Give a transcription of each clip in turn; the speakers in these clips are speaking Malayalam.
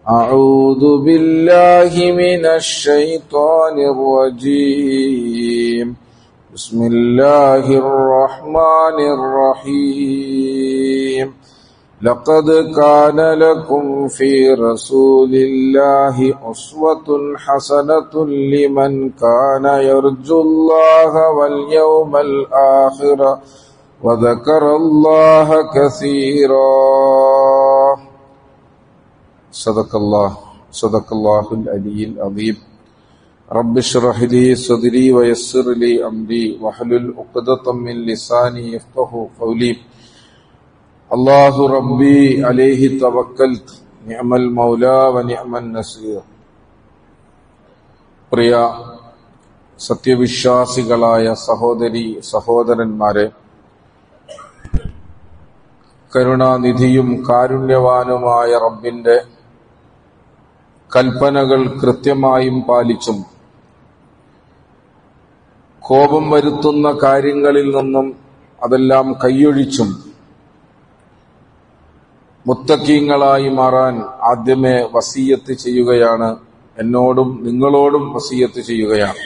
أعوذ بالله من الشيطان الرجيم بسم الله الرحمن الرحيم لقد كان لكم في رسول الله أسوة حسنة لمن كان يرجو الله واليوم الآخر وذكر الله كثيرا صدق الله صدق الله العلي العظيم رب اشرح لي صدري ويسر لي أمري واحلل عقدة من لساني يفقه قولي الله ربي عليه توكلت نعم المولى ونعم النصير പ്രിയ സത്യവിശ്വാസികളായ സഹോദരി സഹോദരന്മാരെ കരുണാനിധിയും കാരുണ്യവാനുമായ റബ്ബിന്റെ കൽപ്പനകൾ കൃത്യമായും പാലിച്ചും കോപം വരുത്തുന്ന കാര്യങ്ങളിൽ നിന്നും അതെല്ലാം കൈയൊഴിച്ചും മുത്തക്കീങ്ങളായി മാറാൻ ആദ്യമേ വസീയത്ത് ചെയ്യുകയാണ് എന്നോടും നിങ്ങളോടും വസീയത്ത് ചെയ്യുകയാണ്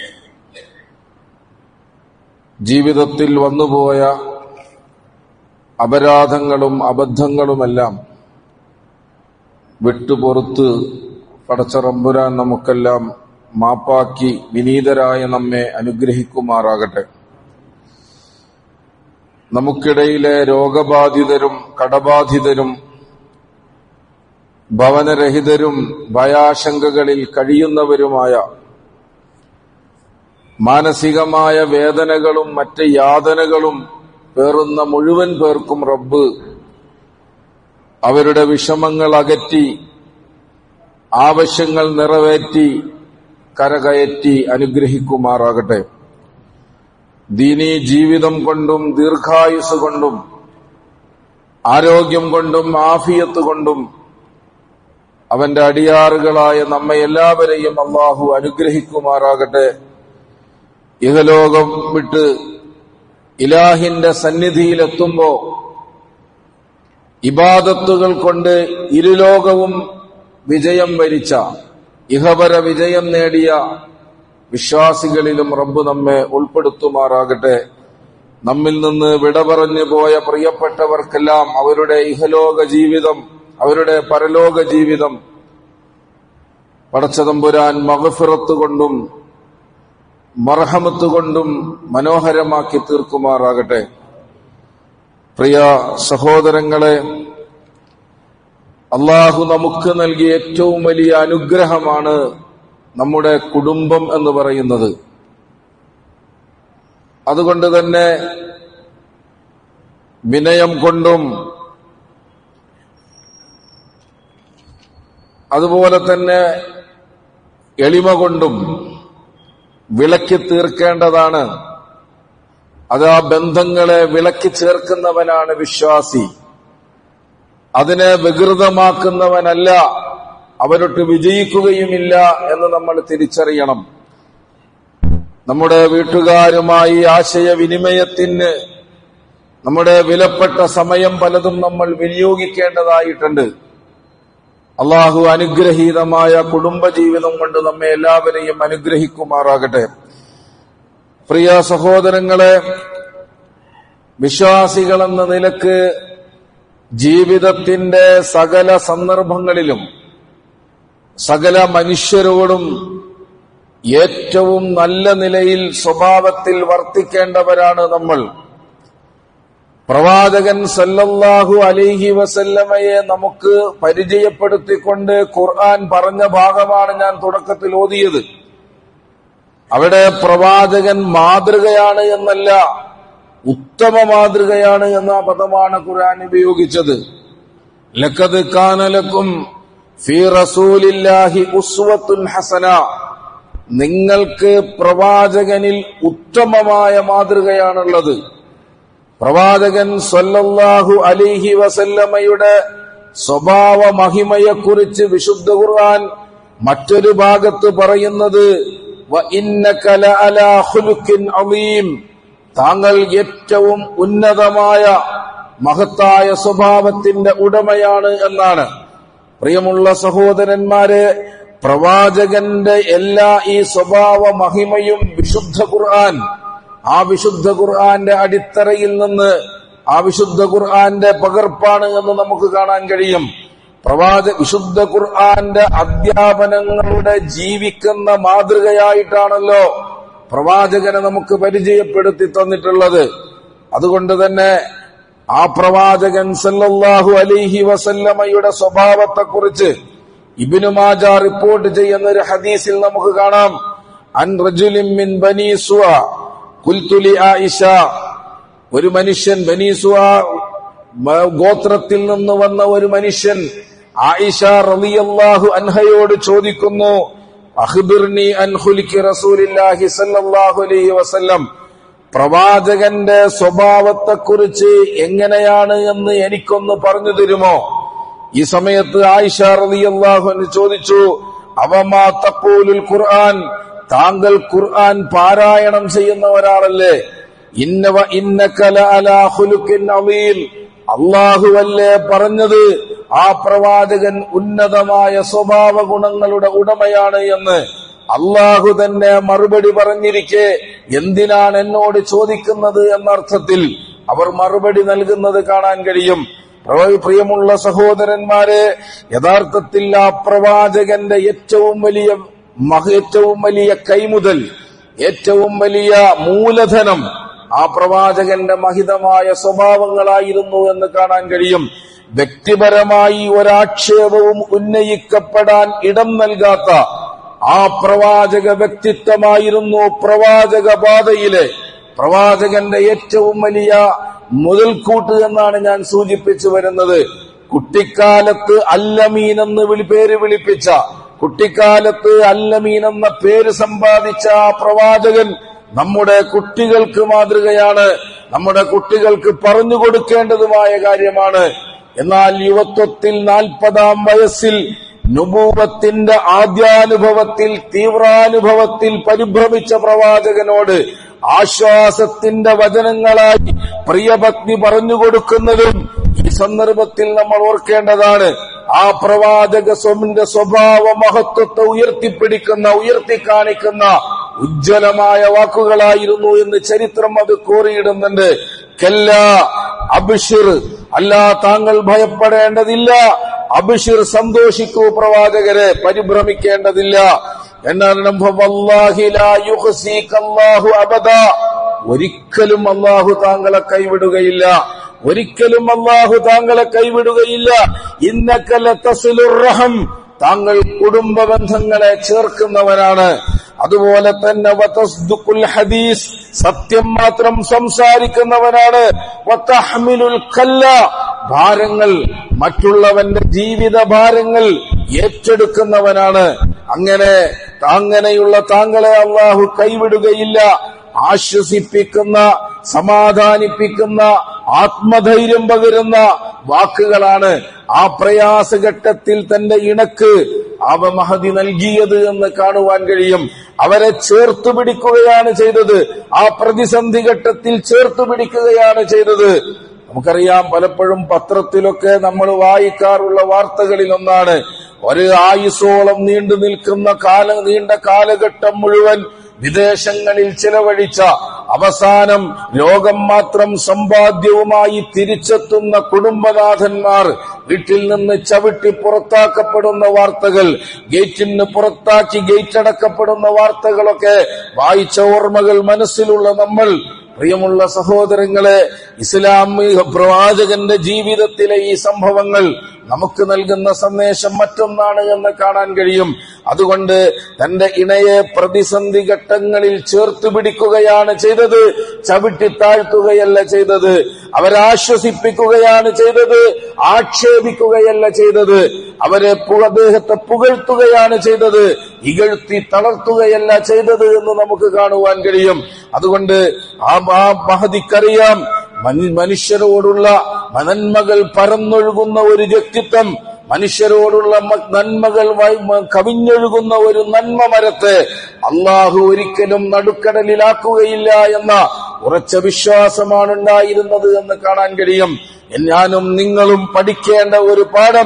ജീവിതത്തിൽ വന്നുപോയ അപരാധങ്ങളും അബദ്ധങ്ങളുമെല്ലാം വിട്ടുപുറത്ത് പടച്ച റബ്ബുരാൻ നമുക്കെല്ലാം മാപ്പാക്കി വിനീതരായ നമ്മെ അനുഗ്രഹിക്കുമാറാകട്ടെ നമുക്കിടയിലെ രോഗബാധിതരും കടബാധിതരും ഭവനരഹിതരും ഭയാശങ്കകളിൽ കഴിയുന്നവരുമായ മാനസികമായ വേദനകളും മറ്റ് യാതനകളും പേറുന്ന മുഴുവൻ പേർക്കും റബ്ബ് അവരുടെ വിഷമങ്ങൾ അകറ്റി ആവശ്യങ്ങൾ നിറവേറ്റി കരകയറ്റി അനുഗ്രഹിക്കുമാറാകട്ടെ ദീനീ ജീവിതം കൊണ്ടും ദീർഘായുസ് കൊണ്ടും ആരോഗ്യം കൊണ്ടും ആഫിയത്ത് കൊണ്ടും അവന്റെ അടിയാറുകളായ നമ്മെ എല്ലാവരെയും അള്ളാഹു അനുഗ്രഹിക്കുമാറാകട്ടെ ഇഹലോകം വിട്ട് ഇലാഹിന്റെ സന്നിധിയിലെത്തുമ്പോ ഇബാദത്തുകൾ കൊണ്ട് ഇരുലോകവും വിജയം വരിച്ച ഇഹപര വിജയം നേടിയ വിശ്വാസികളിലും റബ്ബ് നമ്മെ ഉൾപ്പെടുത്തുമാറാകട്ടെ നമ്മിൽ നിന്ന് വിട പറഞ്ഞു പോയ പ്രിയപ്പെട്ടവർക്കെല്ലാം അവരുടെ ഇഹലോക ജീവിതം അവരുടെ പരലോക ജീവിതം പടച്ചതമ്പുരാൻ മകഫിറത്ത് കൊണ്ടും മർഹമത്ത് കൊണ്ടും മനോഹരമാക്കി തീർക്കുമാറാകട്ടെ പ്രിയ സഹോദരങ്ങളെ അള്ളാഹു നമുക്ക് നൽകിയ ഏറ്റവും വലിയ അനുഗ്രഹമാണ് നമ്മുടെ കുടുംബം എന്ന് പറയുന്നത് അതുകൊണ്ട് തന്നെ വിനയം കൊണ്ടും അതുപോലെ തന്നെ എളിമ കൊണ്ടും വിളക്കി തീർക്കേണ്ടതാണ് അത് ആ ബന്ധങ്ങളെ വിളക്കി ചേർക്കുന്നവനാണ് വിശ്വാസി അതിനെ വികൃതമാക്കുന്നവനല്ല അവരൊട്ട് വിജയിക്കുകയുമില്ല എന്ന് നമ്മൾ തിരിച്ചറിയണം നമ്മുടെ വീട്ടുകാരുമായി ആശയവിനിമയത്തിന് നമ്മുടെ വിലപ്പെട്ട സമയം പലതും നമ്മൾ വിനിയോഗിക്കേണ്ടതായിട്ടുണ്ട് അള്ളാഹു അനുഗ്രഹീതമായ കുടുംബജീവിതം കൊണ്ട് നമ്മെ എല്ലാവരെയും അനുഗ്രഹിക്കുമാറാകട്ടെ പ്രിയ സഹോദരങ്ങളെ വിശ്വാസികളെന്ന നിലക്ക് ജീവിതത്തിന്റെ സകല സന്ദർഭങ്ങളിലും സകല മനുഷ്യരോടും ഏറ്റവും നല്ല നിലയിൽ സ്വഭാവത്തിൽ വർത്തിക്കേണ്ടവരാണ് നമ്മൾ പ്രവാചകൻ സല്ലല്ലാഹു അലൈഹി വസല്ലമയെ നമുക്ക് പരിചയപ്പെടുത്തിക്കൊണ്ട് ഖുർആൻ പറഞ്ഞ ഭാഗമാണ് ഞാൻ തുടക്കത്തിൽ ഓതിയത് അവിടെ പ്രവാചകൻ മാതൃകയാണ് എന്നല്ല ഉത്തമ മാതൃകയാണ് എന്ന പദമാണ് ഖുർആൻ ഉപയോഗിച്ചത് ലക്കത് കാനലക്കും ഫി റസൂലില്ലാഹി ഉസ്വത്തുൻ ഹസന നിങ്ങൾക്ക് പ്രവാചകനിൽ ഉത്തമമായ മാതൃകയാണുള്ളത് പ്രവാചകൻ സല്ലല്ലാഹു അലിഹി വസല്ലമയുടെ സ്വഭാവ മഹിമയെക്കുറിച്ച് വിശുദ്ധ ഖുർആൻ മറ്റൊരു ഭാഗത്ത് പറയുന്നത് "വ ഇന്നക ലഅലാ ഖുലുഖിൻ അളീം." താങ്കൾ ഏറ്റവും ഉന്നതമായ മഹത്തായ സ്വഭാവത്തിന്റെ ഉടമയാണ് എന്നാണ് പ്രിയമുള്ള സഹോദരന്മാരെ പ്രവാചകന്റെ എല്ലാ ഈ സ്വഭാവ മഹിമയും വിശുദ്ധ ഖുർആൻ ആ വിശുദ്ധ ഖുർആന്റെ അടിത്തറയിൽ നിന്ന് ആ വിശുദ്ധ ഖുർആന്റെ പകർപ്പാണ് എന്ന് നമുക്ക് കാണാൻ കഴിയും പ്രവാച വിശുദ്ധ ഖുർആന്റെ അധ്യാപനങ്ങളുടെ ജീവിക്കുന്ന മാതൃകയായിട്ടാണല്ലോ പ്രവാചകനെ നമുക്ക് പരിചയപ്പെടുത്തി തന്നിട്ടുള്ളത് അതുകൊണ്ട് തന്നെ ആ പ്രവാചകൻ സല്ലല്ലാഹു അലൈഹി വസല്ലമയുടെ സ്വഭാവത്തെക്കുറിച്ച് ഇബ്നു മാജ റിപ്പോർട്ട് ചെയ്യുന്ന ഒരു ഹദീസിൽ നമുക്ക് കാണാം അൻ റജുലിൻ മിൻ ബനി സുവ ഖുൽതു ലി ആയിഷ ഒരു മനുഷ്യൻ ബനീസുവ ഗോത്രത്തിൽ നിന്ന് വന്ന ഒരു മനുഷ്യൻ ആയിഷ റളിയല്ലാഹു അൻഹയോട് ചോദിക്കുന്നു അഖ്ബിർനി അൻ ഖുലിക്കി റസൂലില്ലാഹി സല്ലല്ലാഹു അലൈഹി വസല്ലം പ്രവാചകന്റെ സ്വഭാവത്തെക്കുറിച്ച് എങ്ങനെയാണ് എന്ന് എനിക്കൊന്ന് പറഞ്ഞു തരുമോ ഈ സമയത്ത് ആയിഷ റളിയല്ലാഹു അൻഹ ചോദിച്ചു അവമാ തഖൂലുൽ ഖുർആൻ താങ്കൾ ഖുർആൻ പാരായണം ചെയ്യുന്ന ഒരാളല്ലേ ഇന്നവ ഇന്നകല അലാ ഖുലുഖിൻ അളീം അള്ളാഹുവല്ലേ പറഞ്ഞത് ആ പ്രവാചകൻ ഉന്നതമായ സ്വഭാവ ഗുണങ്ങളുടെ ഉടമയാണ് എന്ന് അള്ളാഹു തന്നെ മറുപടി പറഞ്ഞിരിക്കെ എന്തിനാണ് എന്നോട് ചോദിക്കുന്നത് എന്നർത്ഥത്തിൽ അവർ മറുപടി നൽകുന്നത് കാണാൻ കഴിയും പ്രവ- പ്രിയമുള്ള സഹോദരന്മാരെ യഥാർത്ഥത്തിൽ ആ പ്രവാചകന്റെ ഏറ്റവും വലിയ മഹ- ഏറ്റവും വലിയ കൈമുതൽ ഏറ്റവും വലിയ മൂലധനം ആ പ്രവാചകന്റെ മഹിതമായ സ്വഭാവങ്ങളായിരുന്നു എന്ന് കാണാൻ കഴിയും വ്യക്തിപരമായി ഒരാക്ഷേപവും ഉന്നയിക്കപ്പെടാൻ ഇടം നൽകാത്ത ആ പ്രവാചക വ്യക്തിത്വമായിരുന്നു പ്രവാചക പാതയിലെ പ്രവാചകന്റെ ഏറ്റവും വലിയ മുതൽക്കൂട്ട് എന്നാണ് ഞാൻ സൂചിപ്പിച്ചു വരുന്നത് കുട്ടിക്കാലത്ത് അല്ലമീൻ എന്ന് വിളി പേര് വിളിപ്പിച്ച കുട്ടിക്കാലത്ത് അല്ലമീൻ എന്ന പേര് സമ്പാദിച്ച ആ പ്രവാചകൻ നമ്മുടെ കുട്ടികൾക്ക് മാതൃകയാണ് നമ്മുടെ കുട്ടികൾക്ക് പറഞ്ഞു കൊടുക്കേണ്ടതുമായ കാര്യമാണ് എന്നാൽ യുവത്വത്തിൽ നാൽപ്പതാം വയസ്സിൽ നുബൂവത്തിന്റെ ആദ്യാനുഭവത്തിൽ തീവ്രാനുഭവത്തിൽ പരിഭ്രമിച്ച പ്രവാചകനോട് ആശ്വാസത്തിന്റെ വചനങ്ങളായി പ്രിയപത്നി പറഞ്ഞുകൊടുക്കുന്നതും ഈ സന്ദർഭത്തിൽ നമ്മൾ ഓർക്കേണ്ടതാണ് ആ പ്രവാചക സ്വമിന്റെ സ്വഭാവ മഹത്വത്തെ ഉയർത്തിപ്പിടിക്കുന്ന ഉയർത്തിക്കാണിക്കുന്ന ഉജ്ജ്വലമായ വാക്കുകളായിരുന്നു എന്ന് ചരിത്രം അത് കോറിയിടുന്നുണ്ട് കല്ല അബിഷിർ അല്ല താങ്കൾ ഭയപ്പെടേണ്ടതില്ല അബിഷിർ സന്തോഷിക്കൂ പ്രവാചകരെ പരിഭ്രമിക്കേണ്ടതില്ല എന്നാണ് വല്ലാഹി ലാ യുഖ്സീക അല്ലാഹു അബദാ ഒരിക്കലും അള്ളാഹു താങ്കളെ കൈവിടുകയില്ല ഒരിക്കലും അള്ളാഹു താങ്കളെ കൈവിടുകയില്ല ഇന്നക്കല തസിലുറഹം താങ്കൾ കുടുംബ ബന്ധങ്ങളെ ചേർക്കുന്നവനാണ് അതുപോലെ തന്നെ വതസ്ദുഖുൽ ഹദീസ് സത്യം മാത്രം സംസാരിക്കുന്നവനാണ് വതഹ്മിലുൽ കല്ല ഭാരങ്ങൾ മറ്റുള്ളവന്റെ ജീവിത ഭാരങ്ങൾ ഏറ്റെടുക്കുന്നവനാണ് അങ്ങനെ അങ്ങനെയുള്ള താങ്കളെ അള്ളാഹു കൈവിടുകയില്ല ആശ്വസിപ്പിക്കുന്ന സമാധാനിപ്പിക്കുന്ന ആത്മധൈര്യം പകരുന്ന വാക്കുകളാണ് ആ പ്രയാസഘട്ടത്തിൽ തന്റെ ഇണക്ക് അവ മഹതി നൽകിയത് എന്ന് കാണുവാൻ കഴിയും അവരെ ചേർത്തു പിടിക്കുകയാണ് ചെയ്തത് ആ പ്രതിസന്ധി ഘട്ടത്തിൽ ചേർത്തു പിടിക്കുകയാണ് ചെയ്തത് നമുക്കറിയാം പലപ്പോഴും പത്രത്തിലൊക്കെ നമ്മൾ വായിക്കാറുള്ള വാർത്തകളിൽ ഒന്നാണ് ഒരു ആയുസോളം നീണ്ടു നിൽക്കുന്ന കാല നീണ്ട കാലഘട്ടം മുഴുവൻ വിദേശങ്ങളിൽ ചിലവഴിച്ച അവസാനം ലോകം മാത്രം സമ്പാദ്യവുമായി തിരിച്ചെത്തുന്ന കുടുംബനാഥന്മാർ വീട്ടിൽ നിന്ന് ചവിട്ടി പുറത്താക്കപ്പെടുന്ന വാർത്തകൾ ഗേറ്റിന് പുറത്താക്കി ഗേറ്റ് അടക്കപ്പെടുന്ന വാർത്തകളൊക്കെ വായിച്ച ഓർമ്മകൾ മനസ്സിലുള്ള നമ്മൾ പ്രിയമുള്ള സഹോദരങ്ങളെ ഇസ്ലാമിക പ്രവാചകന്റെ ജീവിതത്തിലെ ഈ സംഭവങ്ങൾ നമുക്ക് നൽകുന്ന സന്ദേശം മറ്റൊന്നാണ് എന്ന് കാണാൻ കഴിയും അതുകൊണ്ട് തന്റെ ഇണയെ പ്രതിസന്ധി ഘട്ടങ്ങളിൽ ചേർത്തു പിടിക്കുകയാണ് ചെയ്തത് ചവിട്ടി താഴ്ത്തുകയല്ല ചെയ്തത് അവരാശ്വസിപ്പിക്കുകയാണ് ചെയ്തത് ആക്ഷേപിക്കുകയല്ല ചെയ്തത് അവരെ പു- അദ്ദേഹത്തെ പുകഴ്ത്തുകയാണ് ചെയ്തത് ഇകഴ്ത്തി തളർത്തുകയല്ല ചെയ്തത് എന്ന് നമുക്ക് കാണുവാൻ കഴിയും അതുകൊണ്ട് ആ ആ മഹതിക്കറിയാം മനി- മനുഷ്യരോടുള്ള നന്മകൾ പരന്നൊഴുകുന്ന ഒരു വ്യക്തിത്വം മനുഷ്യരോടുള്ള മ- നന്മകൾ വൈ- മ- കവിഞ്ഞൊഴുകുന്ന ഒരു നന്മ മരത്തെ അള്ളാഹു ഒരിക്കലും നടുക്കടലിലാക്കുകയില്ല എന്ന ഉറച്ച വിശ്വാസമാണ് ഉണ്ടായിരുന്നത് എന്ന് കാണാൻ കഴിയും ഞാനും നിങ്ങളും പഠിക്കേണ്ട ഒരു പാഠം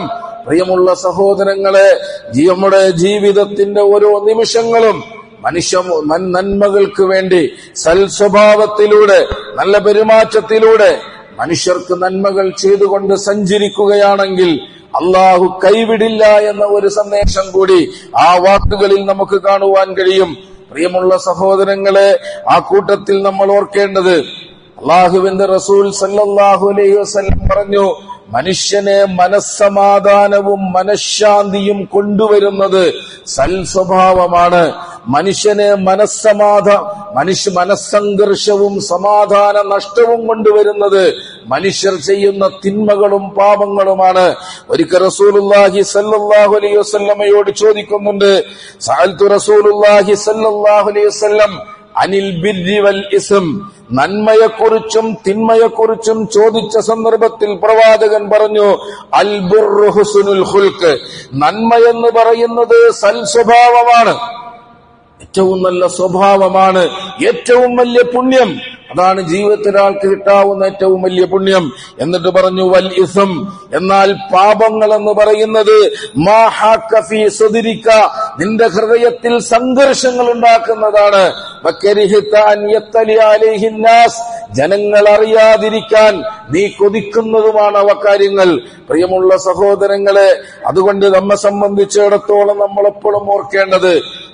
പ്രിയമുള്ള സഹോദരങ്ങളെ ജി- നമ്മുടെ ജീവിതത്തിന്റെ ഓരോ നിമിഷങ്ങളും മനുഷ്യ മൻ- നന്മകൾക്ക് വേണ്ടി സൽസ്വഭാവത്തിലൂടെ നല്ല പെരുമാറ്റത്തിലൂടെ മനുഷ്യർക്ക് നന്മകൾ ചെയ്തുകൊണ്ട് സഞ്ചരിക്കുകയാണെങ്കിൽ അള്ളാഹു കൈവിടില്ല എന്ന ഒരു സന്ദേശം കൂടി ആ വാക്കുകളിൽ നമുക്ക് കാണുവാൻ കഴിയും പ്രിയമുള്ള സഹോദരങ്ങളെ ആ കൂട്ടത്തിൽ നമ്മൾ ഓർക്കേണ്ടത് അള്ളാഹുവിന്റെ റസൂൽ സല്ലല്ലാഹു അലൈഹി വസല്ലം പറഞ്ഞു മനുഷ്യനെ മനസ്സമാധാനവും മനഃശാന്തിയും കൊണ്ടുവരുന്നത് സൽസ്വഭാവമാണ് മനുഷ്യനെ മനസ്സമാധ മനുഷ്യ മനസ്സംഘർഷവും സമാധാന നഷ്ടവും കൊണ്ടുവരുന്നത് മനുഷ്യർ ചെയ്യുന്ന തിന്മകളും പാപങ്ങളുമാണ് ഒരിക്കൽ റസൂലുള്ളാഹി സല്ലല്ലാഹു അലൈഹി വസല്ലമയോട് ചോദിക്കുന്നുണ്ട് സഅൽതു റസൂലുള്ളാഹി സല്ലല്ലാഹു അലൈഹി വസല്ലം അനിൽ ബിർരി വൽ ഇസ്ം നന്മയെക്കുറിച്ചും തിന്മയെക്കുറിച്ചും ചോദിച്ച സന്ദർഭത്തിൽ പ്രവാചകൻ പറഞ്ഞു അൽ ബിർറു ഹുസ്നുൽ ഖുൽഖ് നന്മയെന്ന് പറയുന്നത് സൽ സ്വഭാവമാണ് ഏറ്റവും നല്ല സ്വഭാവമാണ് ഏറ്റവും വലിയ പുണ്യം അതാണ് ജീവിതത്തിൽ ഒരാൾക്ക് കിട്ടാവുന്ന ഏറ്റവും വലിയ പുണ്യം എന്നിട്ട് പറഞ്ഞു വൽ ഇസം എന്നാൽ പാപങ്ങൾ എന്ന് പറയുന്നത് മാ ഹാക്ക ഫീ സദരിക, നിന്റെ ഹൃദയത്തിൽ സംഘർഷങ്ങൾ ഉണ്ടാക്കുന്നതാണ് വക്കരിഹിത അൻ യത്തലി അലൈഹി നാസ്, ജനങ്ങൾ അറിയാതിരിക്കാൻ നീ കൊതിക്കുന്നതുമാണ് അവ കാര്യങ്ങൾ പ്രിയമുള്ള സഹോദരങ്ങളെ അതുകൊണ്ട് നമ്മെ സംബന്ധിച്ചിടത്തോളം നമ്മൾ എപ്പോഴും ഓർക്കേണ്ടത്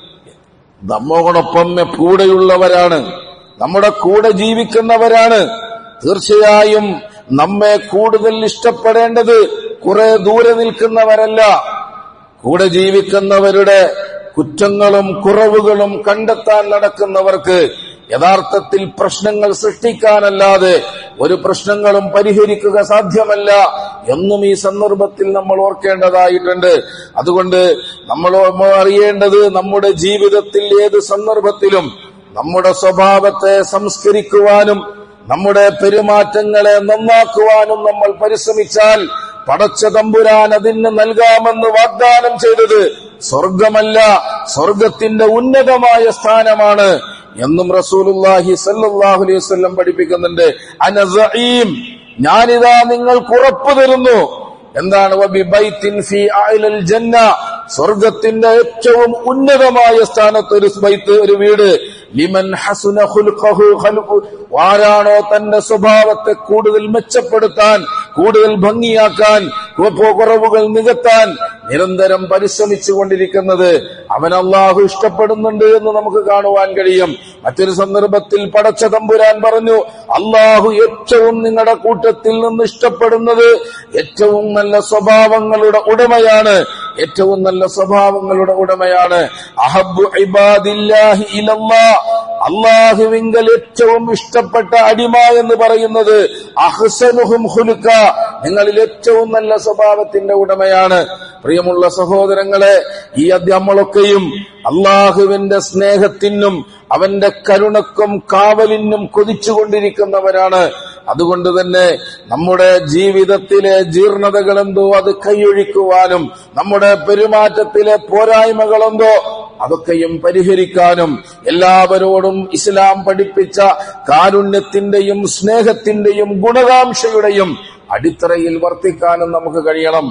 നമ്മോടൊപ്പം കൂടെയുള്ളവരാണ് നമ്മുടെ കൂടെ ജീവിക്കുന്നവരാണ് തീർച്ചയായും നമ്മെ കൂടുതൽ ഇഷ്ടപ്പെടേണ്ടത് കുറെ ദൂരെ നിൽക്കുന്നവരല്ല കൂടെ ജീവിക്കുന്നവരുടെ കുറ്റങ്ങളും കുറവുകളും കണ്ടെത്താൻ നടക്കുന്നവർക്ക് യഥാർത്ഥത്തിൽ പ്രശ്നങ്ങൾ സൃഷ്ടിക്കാനല്ലാതെ ഒരു പ്രശ്നങ്ങളും പരിഹരിക്കുക സാധ്യമല്ല എന്നും ഈ സന്ദർഭത്തിൽ നമ്മൾ ഓർക്കേണ്ടതായിട്ടുണ്ട് അതുകൊണ്ട് നമ്മൾ അറിയേണ്ടത് നമ്മുടെ ജീവിതത്തിൽ ഏത് സന്ദർഭത്തിലും നമ്മുടെ സ്വഭാവത്തെ സംസ്കരിക്കുവാനും നമ്മുടെ പെരുമാറ്റങ്ങളെ നന്നാക്കുവാനും നമ്മൾ പരിശ്രമിച്ചാൽ പടച്ച തമ്പുരാൻ അതിന് നൽകാമെന്ന് വാഗ്ദാനം ചെയ്തത് സ്വർഗമല്ല സ്വർഗത്തിന്റെ ഉന്നതമായ സ്ഥാനമാണ് എന്നും റസൂലുല്ലാഹി സല്ലല്ലാഹു അലൈഹി വസല്ലം പഠിപ്പിക്കുന്നുണ്ട് അനസഈം ഞാനിതാ നിങ്ങൾക്ക് ഉറപ്പു തരുന്നു എന്താണ് വബി ബൈത്തിൻ ഫീ അഅ്ലൽ ജന്ന സ്വർഗത്തിന്റെ ഏറ്റവും ഉന്നതമായ സ്ഥാനത്ത് ഒരു ബൈത്ത് ഒരു വീട് ലിമൻ ഹസുന ഖുൽഖഹു ഖൽഖു ആരാണോ തന്റെ സ്വഭാവത്തെ കൂടുതൽ മെച്ചപ്പെടുത്താൻ കൂടുതൽ ഭംഗിയാക്കാൻ കു- കുറവുകൾ നികത്താൻ നിരന്തരം പരിശ്രമിച്ചു കൊണ്ടിരിക്കുന്നത് അവൻ അള്ളാഹു ഇഷ്ടപ്പെടുന്നുണ്ട് എന്ന് നമുക്ക് കാണുവാൻ കഴിയും മറ്റൊരു സന്ദർഭത്തിൽ പടച്ച തമ്പുരാൻ പറഞ്ഞു അള്ളാഹു ഏറ്റവും നിങ്ങളുടെ കൂട്ടത്തിൽ നിന്ന് ഇഷ്ടപ്പെടുന്നത് ഏറ്റവും നല്ല സ്വഭാവങ്ങളുടെ ഉടമയാണ് ഏറ്റവും നല്ല സ്വഭാവങ്ങളുടെ ഉടമയാണ് അഹബു ഇബാദില്ലാഹി ഇലല്ലാ അള്ളാഹുവിങ്കൽ ഏറ്റവും ഇഷ്ടപ്പെട്ട അടിമ എന്ന് പറയുന്നത് അഹ്സനുഹും ഹുലുക്ക നിങ്ങളിൽ ഏറ്റവും നല്ല സ്വഭാവത്തിന്റെ ഉടമയാണ് പ്രിയമുള്ള സഹോദരങ്ങളെ ഈ നമ്മളൊക്കെയും അള്ളാഹുവിന്റെ സ്നേഹത്തിനും അവന്റെ കരുണക്കും കാവലിനും കൊതിച്ചുകൊണ്ടിരിക്കുന്നവരാണ് അതുകൊണ്ട് തന്നെ നമ്മുടെ ജീവിതത്തിലെ ജീർണതകളെന്തോ അത് കൈയൊഴിക്കുവാനും നമ്മുടെ പെരുമാറ്റത്തിലെ പോരായ്മകളെന്തോ അതൊക്കെയും പരിഹരിക്കാനും എല്ലാവരോടും ഇസ്ലാം പഠിപ്പിച്ച കാരുണ്യത്തിന്റെയും സ്നേഹത്തിന്റെയും ഗുണകാംക്ഷയുടെയും അടിത്തറയിൽ വർത്തിക്കാനും നമുക്ക് കഴിയണം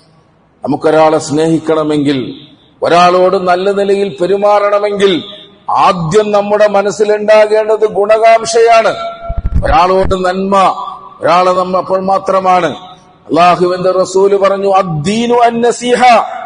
നമുക്കൊരാളെ സ്നേഹിക്കണമെങ്കിൽ ഒരാളോട് നല്ല നിലയിൽ പെരുമാറണമെങ്കിൽ ആദ്യം നമ്മുടെ മനസ്സിലുണ്ടാകേണ്ടത് ഗുണകാംക്ഷയാണ് ഒരാളോട് നന്മ ഒരാളെ നമ്മ അപ്പോൾ മാത്രമാണ് അള്ളാഹുവിന്റെ റസൂല് പറഞ്ഞു അദ്ദീനു അന്നസീഹ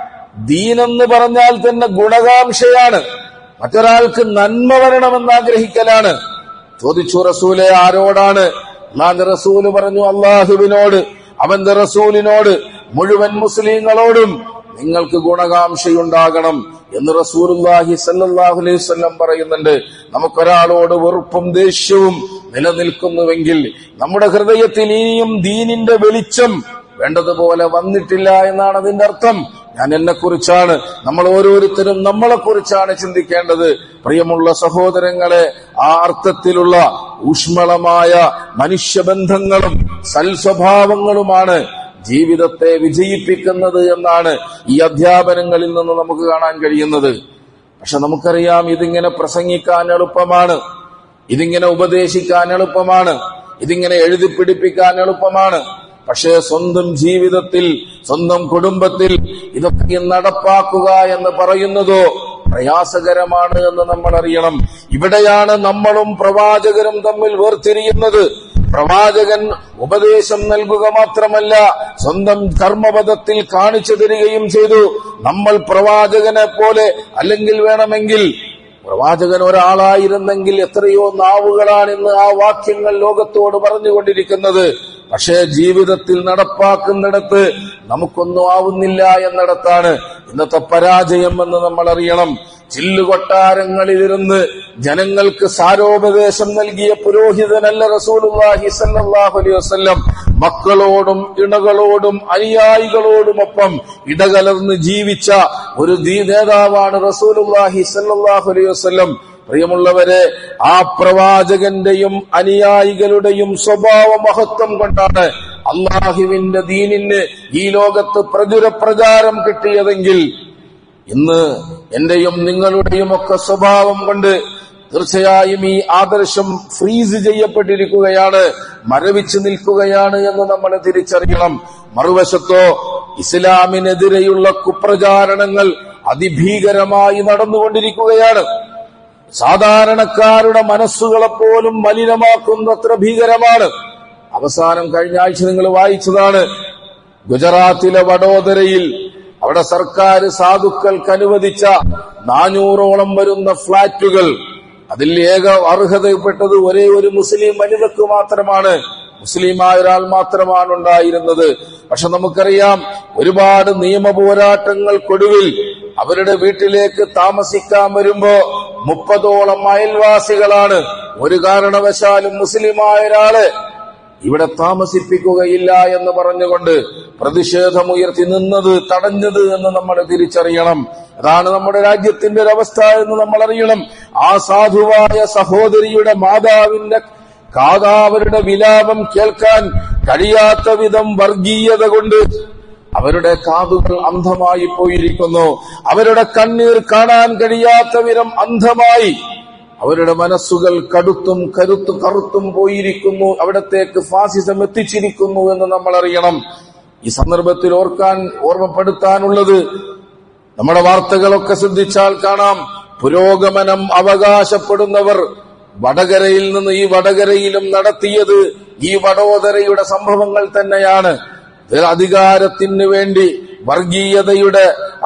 ദീനെന്ന് പറഞ്ഞാൽ തന്നെ ഗുണകാംക്ഷയാണ് മറ്റൊരാൾക്ക് നന്മ വരണമെന്ന് ആഗ്രഹിക്കലാണ് ചോദിച്ചു റസൂലെ ആരോടാണ് അള്ളാന്റെ റസൂല് പറഞ്ഞു അള്ളാഹുവിനോട് അവന്റെ റസൂലിനോട് മുഴുവൻ മുസ്ലിങ്ങളോടും നിങ്ങൾക്ക് ഗുണകാംക്ഷയുണ്ടാകണം എന്ന് റസൂലുല്ലാഹി സല്ലല്ലാഹു അലൈഹി വസല്ലം പറയുന്നുണ്ട് നമുക്കൊരാളോട് വെറുപ്പും ദേഷ്യവും നിലനിൽക്കുന്നുവെങ്കിൽ നമ്മുടെ ഹൃദയത്തിൽ ഇനിയും ദീനിന്റെ വെളിച്ചം വേണ്ടതുപോലെ വന്നിട്ടില്ല എന്നാണ് അതിന്റെ അർത്ഥം ഞാൻ എന്നെ കുറിച്ചാണ് നമ്മൾ ഓരോരുത്തരും നമ്മളെ കുറിച്ചാണ് ചിന്തിക്കേണ്ടത് പ്രിയമുള്ള സഹോദരങ്ങളെ ആ അർത്ഥത്തിലുള്ള ഊഷ്മളമായ മനുഷ്യബന്ധങ്ങളും സൽസ്വഭാവങ്ങളുമാണ് ജീവിതത്തെ വിജയിപ്പിക്കുന്നത് എന്നാണ് ഈ അധ്യാപനങ്ങളിൽ നിന്ന് നമുക്ക് കാണാൻ കഴിയുന്നത് പക്ഷെ നമുക്കറിയാം ഇതിങ്ങനെ പ്രസംഗിക്കാൻ എളുപ്പമാണ് ഇതിങ്ങനെ ഉപദേശിക്കാൻ എളുപ്പമാണ് ഇതിങ്ങനെ എഴുതി പിടിപ്പിക്കാൻ എളുപ്പമാണ് പക്ഷേ സ്വന്തം ജീവിതത്തിൽ സ്വന്തം കുടുംബത്തിൽ ഇതൊക്കെ നടപ്പാക്കുക എന്ന് പറയുന്നതോ പ്രയാസകരമാണ് എന്ന് നമ്മൾ അറിയണം ഇവിടെയാണ് നമ്മളും പ്രവാചകരും തമ്മിൽ വേർതിരിയുന്നത് പ്രവാചകൻ ഉപദേശം നൽകുക മാത്രമല്ല സ്വന്തം കർമ്മപദത്തിൽ കാണിച്ചു തരികയും ചെയ്തു നമ്മൾ പ്രവാചകനെ പോലെ അല്ലെങ്കിൽ വേണമെങ്കിൽ പ്രവാചകൻ ഒരാളായിരുന്നെങ്കിൽ എത്രയോ നാവുകളാണ് ഇന്ന് ആ വാക്യങ്ങൾ ലോകത്തോട് പറഞ്ഞുകൊണ്ടിരിക്കുന്നത് പക്ഷേ ജീവിതത്തിൽ നടപ്പാക്കുന്നിടത്ത് നമുക്കൊന്നും ആവുന്നില്ല എന്നിടത്താണ് ഇന്നത്തെ പരാജയം എന്ന് നമ്മൾ അറിയണം ചില്ലുകൊട്ടാരങ്ങളിലിരുന്ന് ജനങ്ങൾക്ക് സാരോപദേശം നൽകിയ പുരോഹിതനല്ല റസൂലുള്ളാഹി സല്ലല്ലാഹു അലൈഹി വസല്ലം മക്കളോടും ഇണകളോടും അനുയായികളോടുമൊപ്പം ഇടകലർന്ന് ജീവിച്ച ഒരു ദീ നേതാവാണ് റസൂലുള്ളാഹി സല്ലല്ലാഹു അലൈഹി വസല്ലം പ്രിയമുള്ളവരെ ആ പ്രവാചകന്റെയും അനുയായികളുടെയും സ്വഭാവ മഹത്വം കൊണ്ടാണ് അള്ളാഹുവിന്റെ ദീനിന് ഈ ലോകത്ത് പ്രചുര പ്രചാരം കിട്ടിയതെങ്കിൽ ഇന്ന് എന്റെയും നിങ്ങളുടെയും ഒക്കെ സ്വഭാവം കൊണ്ട് തീർച്ചയായും ഈ ആദർശം ഫ്രീസ് ചെയ്യപ്പെട്ടിരിക്കുകയാണ് മരവിച്ചു നിൽക്കുകയാണ് എന്ന് നമ്മൾ തിരിച്ചറിയണം മറുവശത്തോ ഇസ്ലാമിനെതിരെയുള്ള കുപ്രചാരണങ്ങൾ അതിഭീകരമായി നടന്നുകൊണ്ടിരിക്കുകയാണ് സാധാരണക്കാരുടെ മനസ്സുകളെപ്പോലും മലിനമാക്കുന്നത്ര ഭീകരമാണ് അവസാനം കഴിഞ്ഞ ആഴ്ച നിങ്ങൾ വായിച്ചതാണ് ഗുജറാത്തിലെ വഡോദരയിൽ അവിടെ സർക്കാർ സാധുക്കൾക്ക് അനുവദിച്ച നാനൂറോളം വരുന്ന ഫ്ളാറ്റുകൾ അതിൽ ഏക അർഹതപ്പെട്ടത് ഒരേ ഒരു മുസ്ലിം വനിതക്ക് മാത്രമാണ് മുസ്ലിമായ ഒരാൾ മാത്രമാണ് ഉണ്ടായിരുന്നത് പക്ഷെ നമുക്കറിയാം ഒരുപാട് നിയമ പോരാട്ടങ്ങൾക്കൊടുവിൽ അവരുടെ വീട്ടിലേക്ക് താമസിക്കാൻ വരുമ്പോ മുപ്പതോളം അയൽവാസികളാണ് ഒരു കാരണവശാലും മുസ്ലിമായ ഒരാള് ഇവിടെ താമസിപ്പിക്കുകയില്ല എന്ന് പറഞ്ഞുകൊണ്ട് പ്രതിഷേധമുയർത്തി നിന്നത് തടഞ്ഞത് എന്ന് നമ്മൾ തിരിച്ചറിയണം അതാണ് നമ്മുടെ രാജ്യത്തിന്റെ ഒരു അവസ്ഥ എന്ന് നമ്മൾ അറിയണം ആ സാധുവായ സഹോദരിയുടെ മാതാവിന്റെ കാതാവരുടെ വിലാപം കേൾക്കാൻ കഴിയാത്ത വിധം വർഗീയത കൊണ്ട് അവരുടെ കാതുകൾ അന്ധമായി പോയിരിക്കുന്നു അവരുടെ കണ്ണീർ കാണാൻ കഴിയാത്ത വിധം അന്ധമായി അവരുടെ മനസ്സുകൾ കടുത്തും കരുത്തു കറുത്തും പോയിരിക്കുന്നു അവിടത്തേക്ക് ഫാസിസം എത്തിച്ചിരിക്കുന്നു എന്ന് നമ്മൾ അറിയണം ഈ സന്ദർഭത്തിൽ ഓർക്കാൻ ഓർമ്മപ്പെടുത്താനുള്ളത് നമ്മുടെ വാർത്തകളൊക്കെ ശ്രദ്ധിച്ചാൽ കാണാം പുരോഗമനം അവകാശപ്പെടുന്നവർ വടകരയിൽ നിന്ന് ഈ വടകരയിലും നടത്തിയത് ഈ വഡോദരയുടെ സംഭവങ്ങൾ തന്നെയാണ് അധികാരത്തിന് വേണ്ടി വർഗീയതയുടെ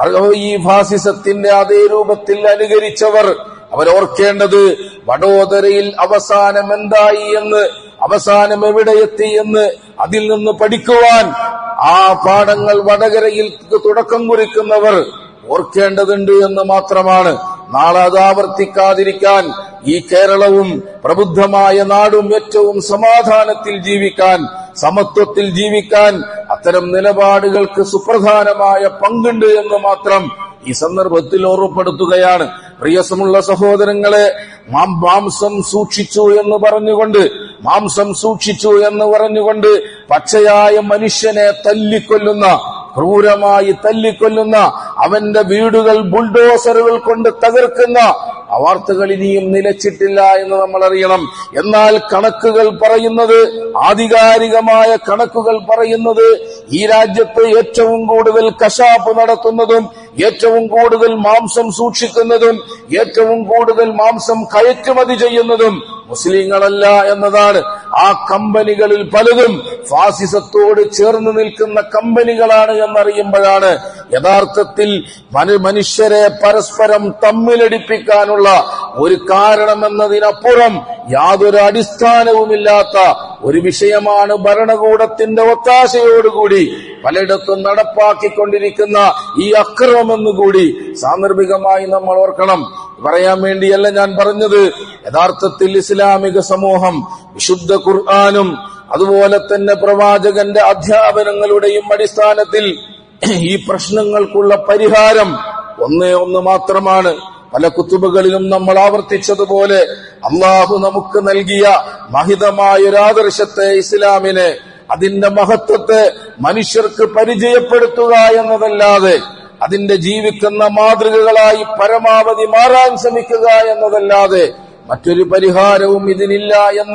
ഈ ഫാസിസത്തിന്റെ അതേ രൂപത്തിൽ അനുകരിച്ചവർ അവരോർക്കേണ്ടത് വഡോദരയിൽ അവസാനം എന്തായി എന്ന് അവസാനം എവിടെ എത്തി എന്ന് അതിൽ നിന്ന് പഠിക്കുവാൻ ആ പാഠങ്ങൾ വടകരയിൽ തുടക്കം കുറിക്കുന്നവർ ഓർക്കേണ്ടതുണ്ട് എന്ന് മാത്രമാണ് നാളെ അത് ആവർത്തിക്കാതിരിക്കാൻ ഈ കേരളവും പ്രബുദ്ധമായ നാടും ഏറ്റവും സമാധാനത്തിൽ ജീവിക്കാൻ സമത്വത്തിൽ ജീവിക്കാൻ അത്തരം നിലപാടുകൾക്ക് സുപ്രധാനമായ പങ്കുണ്ട് എന്ന് മാത്രം ഈ സന്ദർഭത്തിൽ ഓർമ്മപ്പെടുത്തുകയാണ് പ്രിയസമുള്ള സഹോദരങ്ങളെ മാം മാംസം സൂക്ഷിച്ചു എന്ന് പറഞ്ഞുകൊണ്ട് മാംസം സൂക്ഷിച്ചു എന്ന് പറഞ്ഞുകൊണ്ട് പച്ചയായ മനുഷ്യനെ തല്ലിക്കൊല്ലുന്ന ക്രൂരമായി തല്ലിക്കൊല്ലുന്ന അവന്റെ വീടുകൾ ബുൾഡോസറുകൾ കൊണ്ട് തകർക്കുന്ന ആ വാർത്തകൾ ഇനിയും നിലച്ചിട്ടില്ല എന്ന് നമ്മൾ അറിയണം എന്നാൽ കണക്കുകൾ പറയുന്നത് ആധികാരികമായ കണക്കുകൾ പറയുന്നത് ഈ രാജ്യത്ത് ഏറ്റവും കൂടുതൽ കശാപ്പ് നടത്തുന്നതും ഏറ്റവും കൂടുതൽ മാംസം സൂക്ഷിക്കുന്നതും ഏറ്റവും കൂടുതൽ മാംസം കയറ്റുമതി ചെയ്യുന്നതും മുസ്ലിങ്ങളല്ല എന്നതാണ് ആ കമ്പനികളിൽ പലതും ഫാസിസത്തോട് ചേർന്ന് നിൽക്കുന്ന കമ്പനികളാണ് എന്നറിയുമ്പോഴാണ് യഥാർത്ഥത്തിൽ മനുഷ്യരെ പരസ്പരം തമ്മിലടിപ്പിക്കാനുള്ള ഒരു കാരണമെന്നതിനപ്പുറം യാതൊരു അടിസ്ഥാനവുമില്ലാത്ത ഒരു വിഷയമാണ് ഭരണകൂടത്തിന്റെ ഒത്താശയോടുകൂടി പലയിടത്തും നടപ്പാക്കിക്കൊണ്ടിരിക്കുന്ന ഈ അക്രമമെന്നുകൂടി സാന്ദർഭികമായി നമ്മൾ ഓർക്കണം പറയാൻ വേണ്ടിയല്ല ഞാൻ പറഞ്ഞത് യഥാർത്ഥത്തിൽ ഇസ്ലാമിക സമൂഹം വിശുദ്ധ ഖുർആാനും അതുപോലെ തന്നെ പ്രവാചകന്റെ അധ്യാപനങ്ങളുടെയും അടിസ്ഥാനത്തിൽ ഈ പ്രശ്നങ്ങൾക്കുള്ള പരിഹാരം ഒന്നേ ഒന്ന് മാത്രമാണ് പല കുത്തുബുകളിലും നമ്മൾ ആവർത്തിച്ചതുപോലെ അള്ളാഹു നമുക്ക് നൽകിയ മഹിതമായ ഒരു ആദർശത്തെ ഇസ്ലാമിനെ അതിന്റെ മഹത്വത്തെ മനുഷ്യർക്ക് പരിചയപ്പെടുത്തുക എന്നതല്ലാതെ അതിന്റെ ജീവിക്കുന്ന മാതൃകകളായി പരമാവധി മാറാൻ ശ്രമിക്കുക എന്നതല്ലാതെ മറ്റൊരു പരിഹാരവും ഇതിനില്ല എന്ന്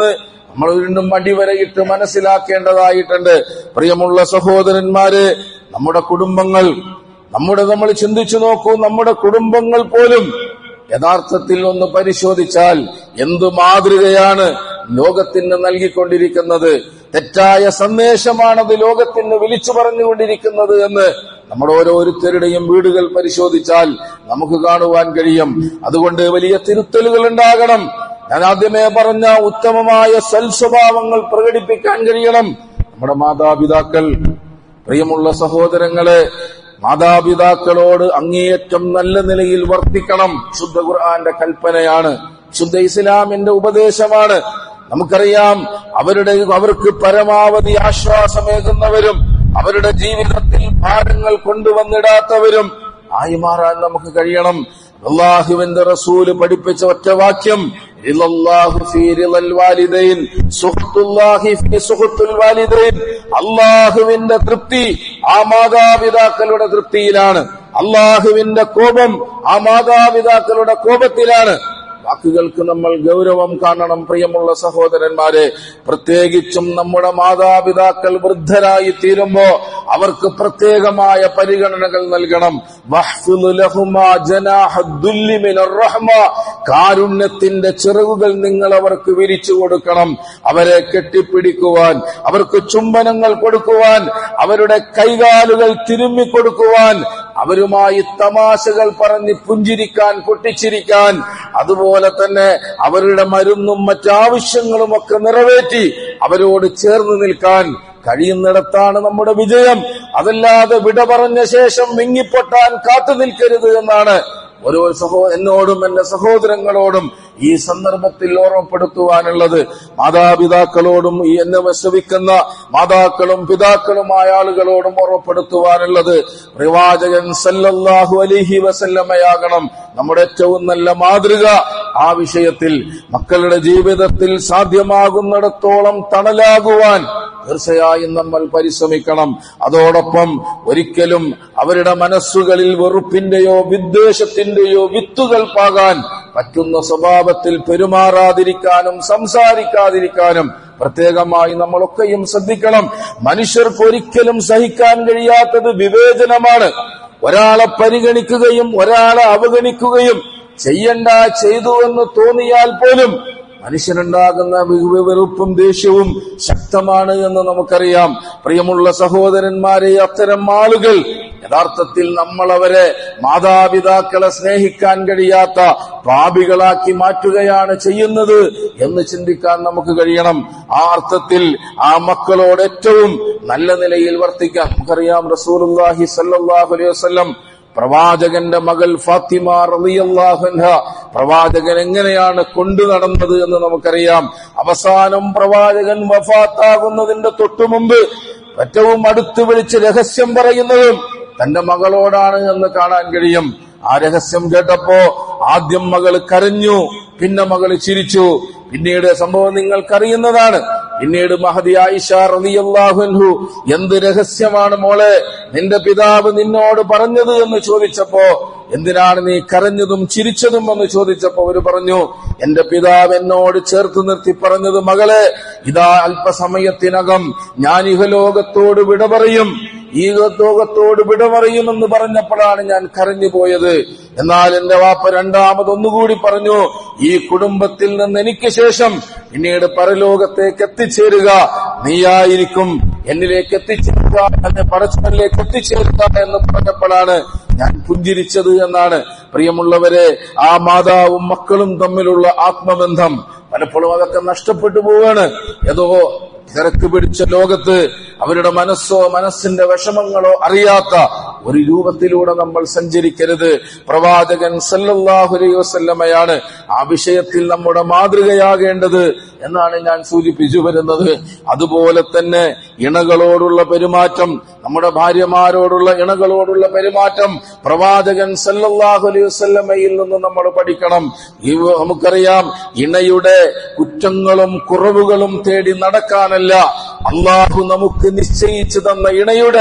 നമ്മൾ വീണ്ടും അടിവരയിട്ട് മനസ്സിലാക്കേണ്ടതായിട്ടുണ്ട് പ്രിയമുള്ള സഹോദരന്മാര് നമ്മുടെ കുടുംബങ്ങൾ നമ്മുടെ നമ്മൾ ചിന്തിച്ചു നോക്കൂ നമ്മുടെ കുടുംബങ്ങൾ പോലും യഥാർത്ഥത്തിൽ ഒന്ന് പരിശോധിച്ചാൽ എന്തു മാതൃകയാണ് ലോകത്തിന് നൽകിക്കൊണ്ടിരിക്കുന്നത് തെറ്റായ സന്ദേശമാണത് ലോകത്തിന് വിളിച്ചു പറഞ്ഞുകൊണ്ടിരിക്കുന്നത് എന്ന് നമ്മുടെ ഓരോരുത്തരുടെയും വീടുകൾ പരിശോധിച്ചാൽ നമുക്ക് കാണുവാൻ കഴിയും അതുകൊണ്ട് വലിയ തിരുത്തലുകൾ ഉണ്ടാകണം ഞാൻ ആദ്യമേ പറഞ്ഞ ഉത്തമമായ സൽസ്വഭാവങ്ങൾ പ്രകടിപ്പിക്കാൻ കഴിയണം നമ്മുടെ മാതാപിതാക്കൾ പ്രിയമുള്ള സഹോദരങ്ങളെ മാതാപിതാക്കളോട് അങ്ങേയറ്റം നല്ല നിലയിൽ വർത്തിക്കണം ശുദ്ധ ഖുർആന്റെ കൽപ്പനയാണ് ശുദ്ധ ഇസ്ലാമിന്റെ ഉപദേശമാണ് നമുക്കറിയാം അവരുടെ അവർക്ക് പരമാവധി ആശ്വാസമേകുന്നവരും അവരുടെ ജീവിതത്തിൽ ഭാരങ്ങൾ കൊണ്ടുവന്നിടാത്തവരും ആയി മാറാൻ നമുക്ക് കഴിയണം അള്ളാഹുവിന്റെ റസൂല് പഠിപ്പിച്ച ഒറ്റ വാക്യം റിളല്ലാഹു ഫീ റിളൽ വാലിദൈൻ സുഖ്തുല്ലാഹി ഫീ സുഖ്തുൽ വാലിദൈൻ അള്ളാഹുവിന്റെ തൃപ്തി ആ മാതാപിതാക്കളുടെ തൃപ്തിയിലാണ് അള്ളാഹുവിന്റെ കോപം ആ മാതാപിതാക്കളുടെ കോപത്തിലാണ് വാക്കുകൾക്ക് നമ്മൾ ഗൗരവം കാണണം പ്രിയമുള്ള സഹോദരന്മാരെ പ്രത്യേകിച്ചും നമ്മുടെ മാതാപിതാക്കൾ വൃദ്ധരായി തീരുമ്പോ അവർക്ക് പ്രത്യേകമായ പരിഗണനകൾ നൽകണം വഹ്ഫിദ് ലഹുമാ ജനാഹ ദുല്ലി മിനർ റഹ്മ. കാരുണ്യത്തിന്റെ ചിറകുകൾ നിങ്ങൾ അവർക്ക് വിരിച്ചു കൊടുക്കണം അവരെ കെട്ടിപ്പിടിക്കുവാൻ അവർക്ക് ചുംബനങ്ങൾ കൊടുക്കുവാൻ അവരുടെ കൈകാലുകൾ തിരുമ്മി കൊടുക്കുവാൻ അവരുമായി തമാശകൾ പറഞ്ഞ് പുഞ്ചിരിക്കാൻ പൊട്ടിച്ചിരിക്കാൻ അതുപോലെ തന്നെ അവരുടെ മരുന്നും മറ്റാവശ്യങ്ങളും ഒക്കെ നിറവേറ്റി അവരോട് ചേർന്ന് നിൽക്കാൻ കഴിയുന്നിടത്താണ് നമ്മുടെ വിജയം അതല്ലാതെ വിട പറഞ്ഞ ശേഷം വിങ്ങിപ്പൊട്ടാൻ കാത്തു നിൽക്കരുത് എന്നാണ് ഓരോ സഹോ എന്നോടും എന്റെ സഹോദരങ്ങളോടും ഈ സന്ദർഭത്തിൽ ഓർമ്മപ്പെടുത്തുവാനുള്ളത് മാതാപിതാക്കളോടും ഈ എന്നെ വിശ്വസിക്കുന്ന മാതാക്കളും പിതാക്കളുമായ ആളുകളോടും ഓർമ്മപ്പെടുത്തുവാനുള്ളത് പ്രവാചകൻ സല്ലല്ലാഹു അലിഹി വസല്ലമയാകണം നമ്മുടെ ഏറ്റവും നല്ല മാതൃക ആ വിഷയത്തിൽ മക്കളുടെ ജീവിതത്തിൽ സാധ്യമാകുന്നിടത്തോളം തണലാകുവാൻ തീർച്ചയായും നമ്മൾ പരിശ്രമിക്കണം അതോടൊപ്പം ഒരിക്കലും അവരുടെ മനസ്സുകളിൽ വെറുപ്പിന്റെയോ വിദ്വേഷത്തിന്റെയോ വിത്തുകൾ പാകാൻ പറ്റുന്ന സ്വഭാവത്തിൽ പെരുമാറാതിരിക്കാനും സംസാരിക്കാതിരിക്കാനും പ്രത്യേകമായി നമ്മളൊക്കെയും ശ്രദ്ധിക്കണം മനുഷ്യർക്ക് ഒരിക്കലും സഹിക്കാൻ കഴിയാത്തത് വിവേചനമാണ് ഒരാളെ പരിഗണിക്കുകയും ഒരാളെ അവഗണിക്കുകയും ചെയ്യണ്ട ചെയ്തു എന്ന് തോന്നിയാൽ പോലും മനുഷ്യനുണ്ടാകുന്ന വെ- വെറുപ്പും ദേഷ്യവും ശക്തമാണ് എന്ന് നമുക്കറിയാം പ്രിയമുള്ള സഹോദരന്മാരെ അത്തരം ആളുകൾ യഥാർത്ഥത്തിൽ നമ്മൾ അവരെ മാതാപിതാക്കളെ സ്നേഹിക്കാൻ കഴിയാത്ത പാപികളാക്കി മാറ്റുകയാണ് ചെയ്യുന്നത് എന്ന് ചിന്തിക്കാൻ നമുക്ക് കഴിയണം ആ അർത്ഥത്തിൽ ആ മക്കളോട് ഏറ്റവും നല്ല നിലയിൽ വർത്തിക്കാൻ നമുക്കറിയാം റസൂലുള്ളാഹി സല്ലല്ലാഹു അലൈഹി വസല്ലം പ്രവാചകന്റെ മകൾ ഫാത്തിമ റളിയല്ലാഹു അൻഹ പ്രവാചകൻ എങ്ങനെയാണ് കൊണ്ടു നടന്നത് എന്ന് നമുക്കറിയാം അവസാനം പ്രവാചകൻ വഫാത്താകുന്നതിന്റെ തൊട്ടു മുമ്പ് ഏറ്റവും അടുത്ത് വിളിച്ച് രഹസ്യം പറയുന്നതും തന്റെ മകളോടാണ് എന്ന് കാണാൻ കഴിയും ആ രഹസ്യം കേട്ടപ്പോ ആദ്യം മകൾ കരഞ്ഞു പിന്നെ മകൾ ചിരിച്ചു പിന്നീട് സംഭവം നിങ്ങൾക്കറിയുന്നതാണ് പിന്നീട് മഹദി ആയിഷ റളിയല്ലാഹുൻഹു എന്ത് രഹസ്യമാണ് മോളെ നിന്റെ പിതാവ് നിന്നോട് പറഞ്ഞത് എന്ന് ചോദിച്ചപ്പോ എന്തിനാണ് നീ കരഞ്ഞതും ചിരിച്ചതും എന്ന് ചോദിച്ചപ്പോ അവര് പറഞ്ഞു എന്റെ പിതാവ് എന്നോട് ചേർത്ത് നിർത്തി പറഞ്ഞത് മകളെ ഇതാ അല്പസമയത്തിനകം ഞാൻ ഇഹലോകത്തോട് വിട പറയും ഈ ലോകത്തോട് വിട പറയുമെന്ന് പറഞ്ഞപ്പോഴാണ് ഞാൻ കരഞ്ഞു പോയത് എന്നാൽ എന്റെ വാപ്പ രണ്ടാമതൊന്നുകൂടി പറഞ്ഞു ഈ കുടുംബത്തിൽ നിന്ന് എനിക്ക് ശേഷം പിന്നീട് പരലോകത്തേക്ക് എത്തിച്ചേരുക നീയായിരിക്കും എന്നിലേക്ക് എത്തിച്ചേരുക എന്നെ പടച്ചവനിലേക്ക് എത്തിച്ചേരുക എന്ന് പറഞ്ഞപ്പോഴാണ് ഞാൻ പുഞ്ചിരിച്ചത് എന്നാണ് പ്രിയമുള്ളവരെ ആ മാതാവും മക്കളും തമ്മിലുള്ള ആത്മബന്ധം പലപ്പോഴും അതൊക്കെ നഷ്ടപ്പെട്ടു പോവാണ് ഏതോ തിരക്ക് പിടിച്ച ലോകത്ത് അവരുടെ മനസ്സോ മനസ്സിന്റെ വിഷമങ്ങളോ അറിയാത്ത ഒരു രൂപത്തിലൂടെ നമ്മൾ സഞ്ചരിക്കരുത് പ്രവാചകൻ സല്ലല്ലാഹു അലൈഹി വസല്ലമയാണ് ആ വിഷയത്തിൽ നമ്മുടെ മാതൃകയാകേണ്ടത് എന്നാണ് ഞാൻ സൂചിപ്പിച്ചു വരുന്നത് അതുപോലെ തന്നെ ഇണകളോടുള്ള പെരുമാറ്റം നമ്മുടെ ഭാര്യമാരോടുള്ള ഇണകളോടുള്ള പെരുമാറ്റം പ്രവാചകൻ സല്ലല്ലാഹു അലൈഹി വസല്ലമയിൽ നിന്ന് നമ്മൾ പഠിക്കണം ഈ നമുക്കറിയാം ഇണയുടെ കുറ്റങ്ങളും കുറവുകളും തേടി നടക്കാനല്ല അള്ളാഹു നമുക്ക് നിശ്ചയിച്ചു തന്ന ഇണയുടെ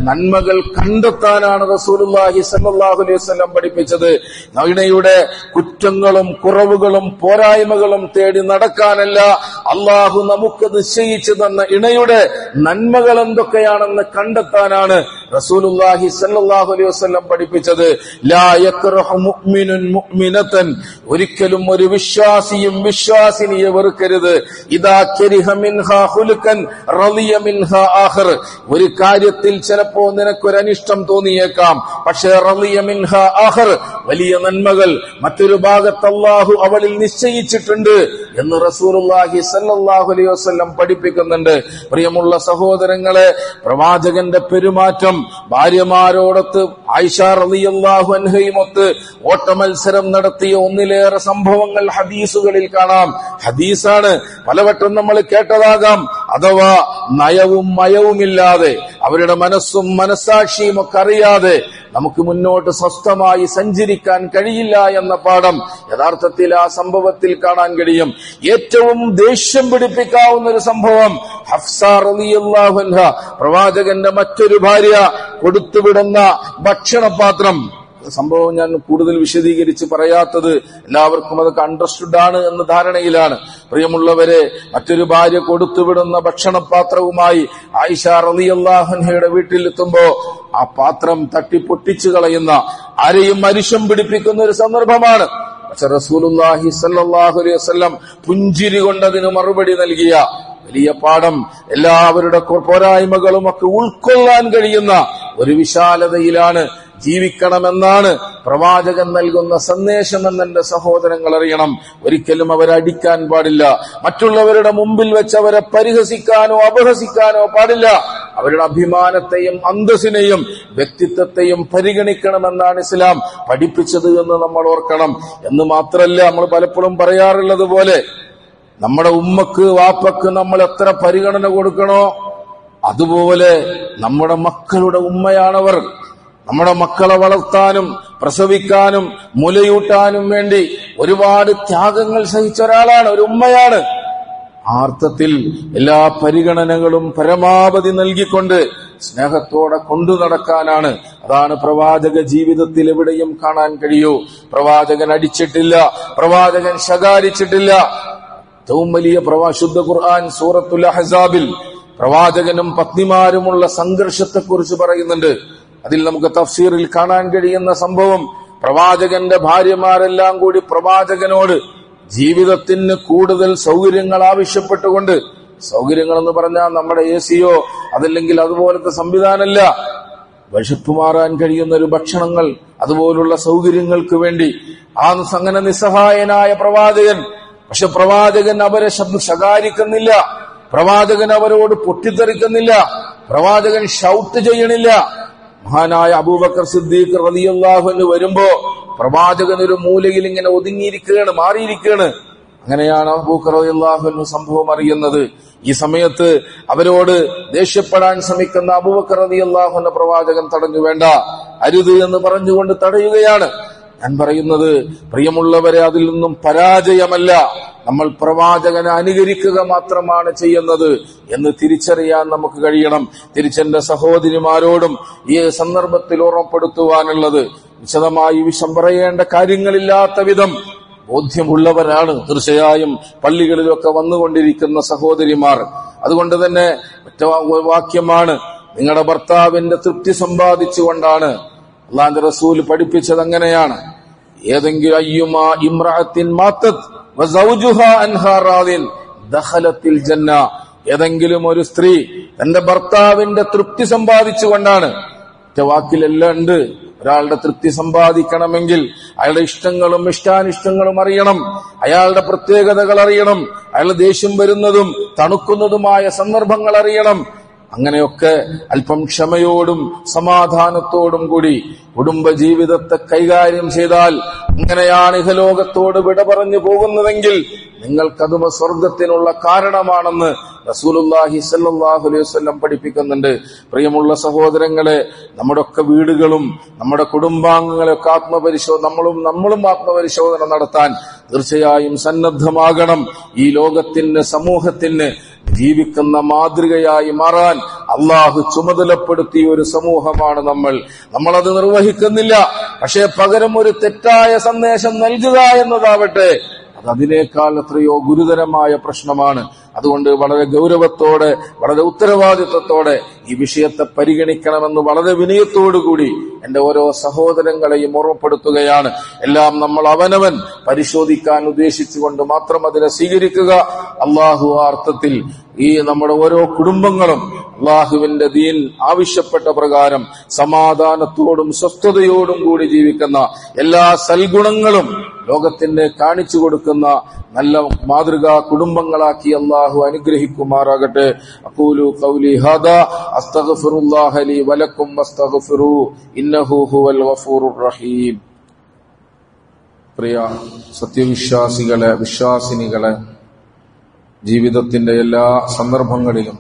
നന്മകൾ കണ്ടെത്താനാണ് റസൂലുള്ളാഹി സല്ലല്ലാഹു അലൈഹി വസല്ലം പഠിപ്പിച്ചത് ഇണയുടെ കുറ്റങ്ങളും കുറവുകളും പോരായ്മകളും തേടി നടക്കാനല്ല അള്ളാഹു നമുക്ക് നിശ്ചയിച്ചു തന്ന ഇണയുടെ നന്മകൾ എന്തൊക്കെയാണെന്ന് കണ്ടെത്താനാണ് റസൂലുള്ളാഹി സല്ലല്ലാഹു അലൈഹി വസല്ലം പഠിപ്പിച്ചത് ലാ യക്റഹു മുഅ്മിനുൻ മുഅ്മിനതൻ ഒരിക്കലും ഒരു വിശ്വാസിയും വിശ്വാസിനിയെ വെറുക്കരുത് ഇദാ കരിഹ മിൻഹാ ഖുലുകൻ റളിയ മിൻഹാ ആഖർ ഒരു കാര്യത്തിൽ ചിലപ്പോ നിനക്കൊരു അനിഷ്ടം തോന്നിയേക്കാം പക്ഷേ റളിയ മിൻഹാ ആഖർ വലിയ നന്മകൾ മറ്റൊരു ഭാഗത്ത് അല്ലാഹു അവളിൽ നിശ്ചയിച്ചിട്ടുണ്ട് എന്ന് റസൂലുള്ളാഹി സല്ലല്ലാഹു അലൈഹി വസല്ലം പഠിപ്പിക്കുന്നുണ്ട് പ്രിയമുള്ള സഹോദരങ്ങളെ പ്രവാചകന്റെ പെരുമാറ്റം ഭാര്യമാരോടൊത്ത് ആയിഷ റളിയല്ലാഹു അൻഹയുമൊത്ത് ഓട്ടമത്സരം നടത്തിയ ഒന്നിലേറെ സംഭവങ്ങൾ ഹദീസുകളിൽ കാണാം ഹദീസാണ് പലവട്ടം നമ്മൾ കേട്ടതാകാം അഥവാ നയവും മയവുമില്ലാതെ അവരുടെ മനസ്സും മനസാക്ഷിയും ഒക്കെ അറിയാതെ നമുക്ക് മുന്നോട്ട് സ്വസ്ഥമായി സഞ്ചരിക്കാൻ കഴിയില്ല എന്ന പാഠം യഥാർത്ഥത്തിൽ ആ സംഭവത്തിൽ കാണാൻ കഴിയും ഏറ്റവും ദേഷ്യം പിടിപ്പിക്കാവുന്ന ഒരു സംഭവം ഹഫ്സ റളിയല്ലാഹു അൻഹ പ്രവാചകന്റെ മറ്റൊരു ഭാര്യ കൊടുത്തുവിടുന്ന ഭക്ഷണപാത്രം സംഭവം ഞാൻ കൂടുതൽ വിശദീകരിച്ച് പറയാത്തത് എല്ലാവർക്കും അതൊക്കെ അണ്ടർസ്റ്റുഡ് ആണ് എന്ന ധാരണയിലാണ് പ്രിയമുള്ളവരെ മറ്റൊരു ഭാര്യ കൊടുത്തുവിടുന്ന ഭക്ഷണപാത്രവുമായി ആയിഷ റളിയല്ലാഹുൻഹയുടെ വീട്ടിലെത്തുമ്പോ ആ പാത്രം തട്ടി പൊട്ടിച്ചു കളയുന്ന ആരെയും മനുഷ്യം പിടിപ്പിക്കുന്ന ഒരു സന്ദർഭമാണ് പക്ഷെ റസൂലുല്ലാഹി സല്ലല്ലാഹു അലൈഹി വസല്ലം പുഞ്ചിരി കൊണ്ടതിന് മറുപടി നൽകിയ വലിയ പാഠം എല്ലാവരുടെ പോരായ്മകളും ഒക്കെ ഉൾക്കൊള്ളാൻ കഴിയുന്ന ഒരു വിശാലതയിലാണ് ജീവിക്കണമെന്നാണ് പ്രവാചകൻ നൽകുന്ന സന്ദേശം എന്നെന്റെ സഹോദരങ്ങൾ അറിയണം ഒരിക്കലും അവരെ അടിക്കാൻ പാടില്ല മറ്റുള്ളവരുടെ മുമ്പിൽ വെച്ച് അവരെ പരിഹസിക്കാനോ അപഹസിക്കാനോ പാടില്ല അവരുടെ അഭിമാനത്തെയും അന്തസ്സിനെയും വ്യക്തിത്വത്തെയും പരിഗണിക്കണമെന്നാണ് ഇസ്ലാം പഠിപ്പിച്ചത് എന്ന് നമ്മൾ ഓർക്കണം എന്ന് മാത്രല്ല നമ്മൾ പലപ്പോഴും പറയാറുള്ളത് പോലെ നമ്മുടെ ഉമ്മക്ക് വാപ്പക്ക് നമ്മൾ എത്ര പരിഗണന കൊടുക്കണോ അതുപോലെ നമ്മുടെ മക്കളുടെ ഉമ്മയാണവർ നമ്മുടെ മക്കളെ വളർത്താനും പ്രസവിക്കാനും മുലയൂട്ടാനും വേണ്ടി ഒരുപാട് ത്യാഗങ്ങൾ സഹിച്ച ഒരാളാണ് ഒരു ഉമ്മയാണ് ആ അർത്ഥത്തിൽ എല്ലാ പരിഗണനകളും പരമാവധി നൽകിക്കൊണ്ട് സ്നേഹത്തോടെ കൊണ്ടു നടക്കാനാണ് അതാണ് പ്രവാചക ജീവിതത്തിൽ എവിടെയും കാണാൻ കഴിയൂ പ്രവാചകൻ അടിച്ചിട്ടില്ല പ്രവാചകൻ ശകാരിച്ചിട്ടില്ല ഏറ്റവും വലിയ പ്രവാ ശുദ്ധ ഖുർആൻ സൂറത്തുൽ അഹസാബിൽ പ്രവാചകനും പത്നിമാരുമുള്ള സംഘർഷത്തെക്കുറിച്ച് പറയുന്നുണ്ട് അതിൽ നമുക്ക് തഫ്സീറിൽ കാണാൻ കഴിയുന്ന സംഭവം പ്രവാചകന്റെ ഭാര്യമാരെല്ലാം കൂടി പ്രവാചകനോട് ജീവിതത്തിന് കൂടുതൽ സൗകര്യങ്ങൾ ആവശ്യപ്പെട്ടുകൊണ്ട് സൗകര്യങ്ങൾ എന്ന് പറഞ്ഞാൽ നമ്മുടെ എ സിയോ അതല്ലെങ്കിൽ അതുപോലത്തെ സംവിധാനമല്ല വിശപ്പ് മാറാൻ കഴിയുന്ന ഒരു ഭക്ഷണങ്ങൾ അതുപോലുള്ള സൗകര്യങ്ങൾക്ക് വേണ്ടി ആ അങ്ങനെ നിസ്സഹായനായ പ്രവാചകൻ പക്ഷെ പ്രവാചകൻ അവരെ ശബ്ദ ശകാരിക്കുന്നില്ല പ്രവാചകൻ അവരോട് പൊട്ടിത്തെറിക്കുന്നില്ല പ്രവാചകൻ ഷൗട്ട് ചെയ്യണില്ല മഹാനായ അബൂബക്കർ സിദ്ദീഖ് റളിയല്ലാഹുവിന് വരുമ്പോ പ്രവാചകൻ ഒരു മൂലയിൽ ഇങ്ങനെ ഒതുങ്ങിയിരിക്കുകയാണ് മാറിയിരിക്കുകയാണ് അങ്ങനെയാണ് അബൂബക്കർ റളിയല്ലാഹുവിന് സംഭവം അറിയുന്നത് ഈ സമയത്ത് അവരോട് ദേഷ്യപ്പെടാൻ ശ്രമിക്കുന്ന അബൂബക്കർ റളിയല്ലാഹുവിന്റെ പ്രവാചകൻ തടഞ്ഞു വേണ്ട അരുത് എന്ന് പറഞ്ഞുകൊണ്ട് തടയുകയാണ് ഞാൻ പറയുന്നത് പ്രിയമുള്ളവരെ അതിൽ നിന്നും പരാജയമല്ല നമ്മൾ പ്രവാചകനെ അനുകരിക്കുക മാത്രമാണ് ചെയ്യുന്നത് എന്ന് തിരിച്ചറിയാൻ നമുക്ക് കഴിയണം തിരിച്ചെന്റെ സഹോദരിമാരോടും ഈ സന്ദർഭത്തിൽ ഓർമ്മപ്പെടുത്തുവാനുള്ളത് വിശദമായി വിഷം പറയേണ്ട കാര്യങ്ങളില്ലാത്ത വിധം ബോധ്യമുള്ളവരാണ് തീർച്ചയായും പള്ളികളിലൊക്കെ വന്നുകൊണ്ടിരിക്കുന്ന സഹോദരിമാർ അതുകൊണ്ട് തന്നെ ഒറ്റ വാക്യമാണ് നിങ്ങളുടെ ഭർത്താവിന്റെ തൃപ്തി സമ്പാദിച്ചുകൊണ്ടാണ് അള്ളാന്റെ റസൂൽ പഠിപ്പിച്ചത് അങ്ങനെയാണ് ഏതെങ്കിലും അയ്യുമാ ഇമ്രാത്തിൻ മാത്തത് ദഖലത്തിൽ ജന്ന ഏതെങ്കിലും ഒരു സ്ത്രീ തന്റെ ഭർത്താവിന്റെ തൃപ്തി സമ്പാദിച്ചുകൊണ്ടാണ് ഒറ്റ വാക്കിലെല്ലാം ഉണ്ട് ഒരാളുടെ തൃപ്തി സമ്പാദിക്കണമെങ്കിൽ അയാളുടെ ഇഷ്ടങ്ങളും ഇഷ്ടാനിഷ്ടങ്ങളും അറിയണം അയാളുടെ പ്രത്യേകതകൾ അറിയണം അയാളുടെ ദേഷ്യം വരുന്നതും തണുക്കുന്നതുമായ സന്ദർഭങ്ങൾ അറിയണം അങ്ങനെയൊക്കെ അല്പം ക്ഷമയോടും സമാധാനത്തോടും കൂടി കുടുംബ ജീവിതത്തെ കൈകാര്യം ചെയ്താൽ അങ്ങനെയാണ് ഇഹലോകത്തോട് വിട പറഞ്ഞു പോകുന്നതെങ്കിൽ നിങ്ങൾക്കതുമ സ്വർഗത്തിനുള്ള കാരണമാണെന്ന് റസൂലുല്ലാഹി സല്ലാഹു അലൈഹി വസ്ലം പഠിപ്പിക്കുന്നുണ്ട് പ്രിയമുള്ള സഹോദരങ്ങളെ നമ്മുടെ ഒക്കെ വീടുകളും നമ്മുടെ കുടുംബാംഗങ്ങളൊക്കെ ആത്മപരിശോധന നമ്മളും നമ്മളും ആത്മപരിശോധന നടത്താൻ തീർച്ചയായും സന്നദ്ധമാകണം ഈ ലോകത്തിന് സമൂഹത്തിന് ജീവിക്കുന്ന മാതൃകയായി മാറാൻ അള്ളാഹു ചുമതലപ്പെടുത്തിയ ഒരു സമൂഹമാണ് നമ്മൾ നമ്മളത് നിർവഹിക്കുന്നില്ല പക്ഷേ പകരം ഒരു തെറ്റായ സന്ദേശം നൽകുക എന്നതാവട്ടെ അത് അതിനേക്കാൾ എത്രയോ ഗുരുതരമായ പ്രശ്നമാണ് അതുകൊണ്ട് വളരെ ഗൗരവത്തോടെ വളരെ ഉത്തരവാദിത്വത്തോടെ ഈ വിഷയത്തെ പരിഗണിക്കണമെന്ന് വളരെ വിനയത്തോടുകൂടി എന്റെ ഓരോ സഹോദരങ്ങളെയും ഓർമ്മപ്പെടുത്തുകയാണ് എല്ലാം നമ്മൾ അവനവൻ പരിശോധിക്കാൻ ഉദ്ദേശിച്ചുകൊണ്ട് മാത്രം അതിനെ സ്വീകരിക്കുക അള്ളാഹു ആ അർത്ഥത്തിൽ ഈ നമ്മുടെ ഓരോ കുടുംബങ്ങളും അള്ളാഹുവിന്റെ ദീൻ ആവശ്യപ്പെട്ട പ്രകാരം സമാധാനത്തോടും സ്വസ്ഥതയോടും കൂടി ജീവിക്കുന്ന എല്ലാ സൽഗുണങ്ങളും ലോകത്തിന് കാണിച്ചു കൊടുക്കുന്ന നല്ല മാതൃകാ കുടുംബങ്ങളാക്കി അള്ളാഹു അനുഗ്രഹിക്കുമാറാകട്ടെ അഖൂലു ഖൗലി ഹാദാ അസ്തഗ്ഫിറുല്ലാഹ ലി വലക്കും വസ്തഗ്ഫിറു ഇന്നഹു ഹുവൽ ഗഫൂറുർ റഹീം പ്രിയ സത്യവിശ്വാസികളെ വിശ്വാസിനികളെ ജീവിതത്തിന്റെ എല്ലാ സന്ദർഭങ്ങളിലും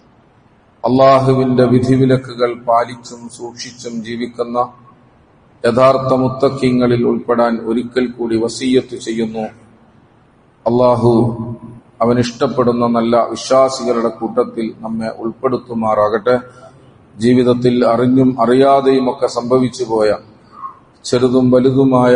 അള്ളാഹുവിന്റെ വിധിവിലക്കുകൾ പാലിച്ചും സൂക്ഷിച്ചും ജീവിക്കുന്ന യഥാർത്ഥ മുത്തക്കിങ്ങളിൽ ഉൾപ്പെടാൻ ഒരിക്കൽ കൂടി വസീയത്ത് ചെയ്യുന്നു അള്ളാഹു അവൻ ഇഷ്ടപ്പെടുന്ന നല്ല വിശ്വാസികളുടെ കൂട്ടത്തിൽ നമ്മെ ഉൾപ്പെടുത്തുമാറാകട്ടെ ജീവിതത്തിൽ അറിഞ്ഞും അറിയാതെയും ഒക്കെ സംഭവിച്ചു പോയ ചെറുതും വലുതുമായ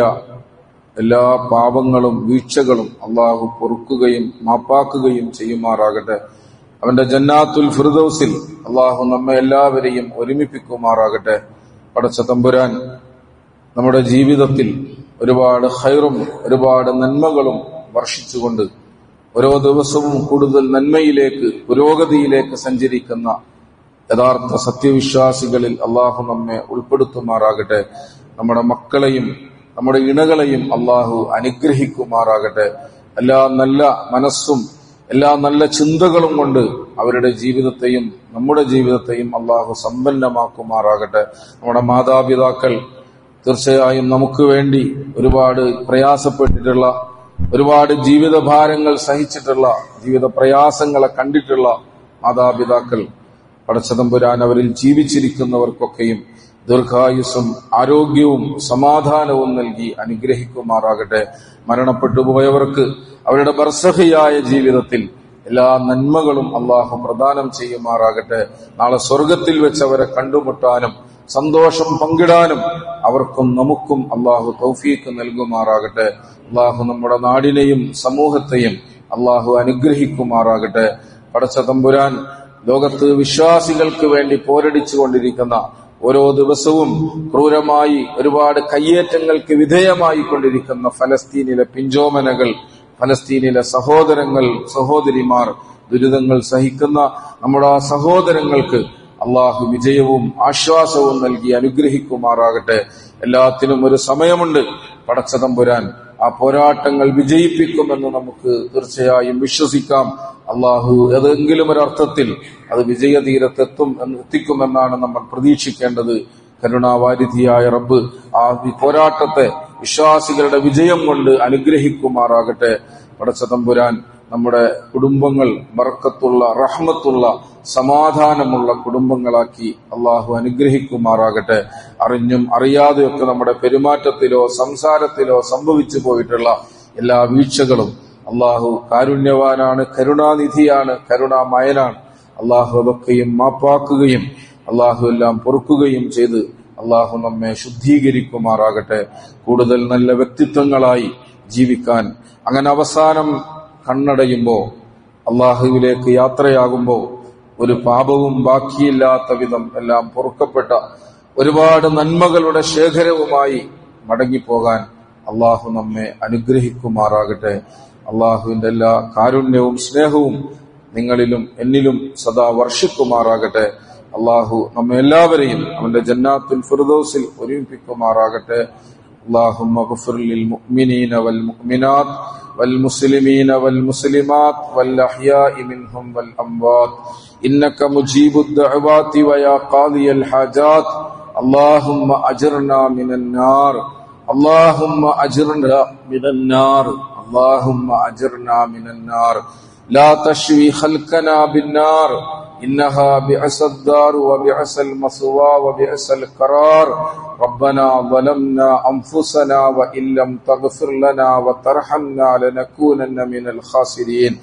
എല്ലാ പാപങ്ങളും വീഴ്ചകളും അള്ളാഹു പൊറുക്കുകയും മാപ്പാക്കുകയും ചെയ്യുമാറാകട്ടെ അവന്റെ ജന്നാത്തുൽ ഫിർദൌസിൽ അള്ളാഹു നമ്മെ എല്ലാവരെയും ഒരുമിപ്പിക്കുമാറാകട്ടെ പടച്ച തമ്പുരാൻ നമ്മുടെ ജീവിതത്തിൽ ഒരുപാട് ഹൈറും ഒരുപാട് നന്മകളും വർഷിച്ചുകൊണ്ട് ഓരോ ദിവസവും കൂടുതൽ നന്മയിലേക്ക് പുരോഗതിയിലേക്ക് സഞ്ചരിക്കുന്ന യഥാർത്ഥ സത്യവിശ്വാസികളിൽ അള്ളാഹു നമ്മെ ഉൾപ്പെടുത്തുമാറാകട്ടെ നമ്മുടെ മക്കളെയും നമ്മുടെ ഇണകളെയും അള്ളാഹു അനുഗ്രഹിക്കുമാറാകട്ടെ എല്ലാ നല്ല മനസ്സും എല്ലാ നല്ല ചിന്തകളും കൊണ്ട് അവരുടെ ജീവിതത്തെയും നമ്മുടെ ജീവിതത്തെയും അള്ളാഹു സമ്പന്നമാക്കുമാറാകട്ടെ നമ്മുടെ മാതാപിതാക്കൾ തീർച്ചയായും നമുക്ക് വേണ്ടി ഒരുപാട് പ്രയാസപ്പെട്ടിട്ടുള്ള ഒരുപാട് ജീവിതഭാരങ്ങൾ സഹിച്ചിട്ടുള്ള ജീവിത പ്രയാസങ്ങളെ കണ്ടിട്ടുള്ള മാതാപിതാക്കൾ പടച്ചതമ്പുരാൻ അവരിൽ ജീവിച്ചിരിക്കുന്നവർക്കൊക്കെയും ദീർഘായുസ്സും ആരോഗ്യവും സമാധാനവും നൽകി അനുഗ്രഹിക്കുമാറാകട്ടെ മരണപ്പെട്ടു പോയവർക്ക് അവരുടെ ബർസഹിയായ ജീവിതത്തിൽ എല്ലാ നന്മകളും അള്ളാഹു പ്രദാനം ചെയ്യുമാറാകട്ടെ നാളെ സ്വർഗത്തിൽ വെച്ച് അവരെ കണ്ടുമുട്ടാനും സന്തോഷം പങ്കിടാനും അവർക്കും നമുക്കും അള്ളാഹു തൗഫീക്ക് നൽകുമാറാകട്ടെ അള്ളാഹു നമ്മുടെ നാടിനെയും സമൂഹത്തെയും അള്ളാഹു അനുഗ്രഹിക്കുമാറാകട്ടെ പടച്ച തമ്പുരാൻ ലോകത്ത് വിശ്വാസികൾക്ക് വേണ്ടി പോരടിച്ചുകൊണ്ടിരിക്കുന്ന ഓരോ ദിവസവും ക്രൂരമായി ഒരുപാട് കയ്യേറ്റങ്ങൾക്ക് വിധേയമായി കൊണ്ടിരിക്കുന്ന ഫലസ്തീനിലെ പിഞ്ചോമനകൾ ഫലസ്തീനിലെ സഹോദരങ്ങൾ സഹോദരിമാർ ദുരിതങ്ങൾ സഹിക്കുന്ന നമ്മുടെ ആ സഹോദരങ്ങൾക്ക് അള്ളാഹു വിജയവും ആശ്വാസവും നൽകി അനുഗ്രഹിക്കുമാറാകട്ടെ എല്ലാത്തിനും ഒരു സമയമുണ്ട് പടച്ചതമ്പുരാൻ ആ പോരാട്ടങ്ങൾ വിജയിപ്പിക്കുമെന്ന് നമുക്ക് തീർച്ചയായും വിശ്വസിക്കാം അള്ളാഹു ഏതെങ്കിലും ഒരർത്ഥത്തിൽ അത് വിജയതീരത്തെത്തും എന്ന് എത്തിക്കുമെന്നാണ് നമ്മൾ പ്രതീക്ഷിക്കേണ്ടത് കരുണാവാരിധിയായ റബ്ബ് ആ പോരാട്ടത്തെ വിശ്വാസികളുടെ വിജയം കൊണ്ട് അനുഗ്രഹിക്കുമാറാകട്ടെ പടച്ചതമ്പുരാൻ നമ്മുടെ കുടുംബങ്ങൾ ബർക്കത്തുള്ള റഹ്മത്തുള്ള സമാധാനമുള്ള കുടുംബങ്ങളാക്കി അള്ളാഹു അനുഗ്രഹിക്കുമാറാകട്ടെ അറിഞ്ഞും അറിയാതെയൊക്കെ നമ്മുടെ പെരുമാറ്റത്തിലോ സംസാരത്തിലോ സംഭവിച്ചു പോയിട്ടുള്ള എല്ലാ വീഴ്ചകളും അള്ളാഹു കാരുണ്യവാനാണ് കരുണാനിധിയാണ് കരുണാമയനാണ് അള്ളാഹു അതൊക്കെയും മാപ്പാക്കുകയും അള്ളാഹു എല്ലാം പൊറുക്കുകയും ചെയ്ത് അള്ളാഹു നമ്മെ ശുദ്ധീകരിക്കുമാറാകട്ടെ കൂടുതൽ നല്ല വ്യക്തിത്വങ്ങളായി ജീവിക്കാൻ അങ്ങനെ അവസാനം കണ്ണടയുമ്പോ അള്ളാഹുവിലേക്ക് യാത്രയാകുമ്പോ ഒരു പാപവും ബാക്കിയില്ലാത്ത വിധം എല്ലാം പൊറുക്കപ്പെട്ട ഒരുപാട് നന്മകളുടെ ശേഖരവുമായി മടങ്ങിപ്പോകാൻ അള്ളാഹു നമ്മെ അനുഗ്രഹിക്കുമാറാകട്ടെ അള്ളാഹുവിന്റെ എല്ലാ കാരുണ്യവും സ്നേഹവും നിങ്ങളിലും എന്നിലും സദാ വർഷിക്കുമാറാകട്ടെ അള്ളാഹു നമ്മെ എല്ലാവരെയും അവന്റെ ജന്നാത്തുൽ ഫിർദൌസിൽ ഒരുമിപ്പിക്കുമാറാകട്ടെ اللهم اغفر للمؤمنين والمؤمنات والمسلمين والمسلمات والأحياء منهم والأموات إنك مجيب الدعوات ويا قاضي الحاجات اللهم أجرنا من النار اللهم أجرنا من النار اللهم أجرنا من النار لا تشوي خلقنا بالنار إنها بئس الدار وبئس المثوى وبئس القرار ربنا ظلمنا أنفسنا وإن لم تغفر لنا وترحمنا لنكونن من الخاسرين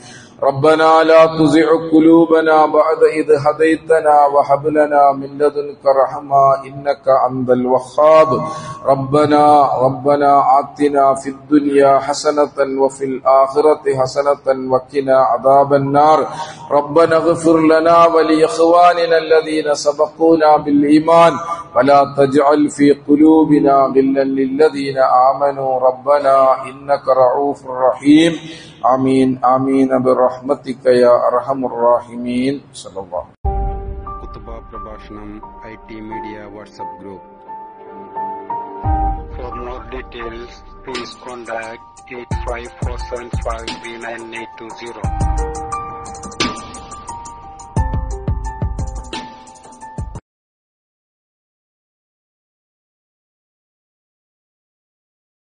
ربنا لا تزغ قلوبنا بعد إذ هديتنا وهب لنا من لدنك رحمة إنك أنت الوهاب ربنا ربنا آتنا في الدنيا حسنة وفي الآخرة حسنة وقنا عذاب النار ربنا اغفر لنا ولإخواننا الذين سبقونا بالإيمان ولا تجعل في قلوبنا غلا للذين آمنوا ربنا إنك رعوف رحيم آمين آمين برحمتك يا أرحم الراحمين صلى الله കുത്തുബ പ്രഭാഷണം I T media WhatsApp group For more details, please contact 854753980.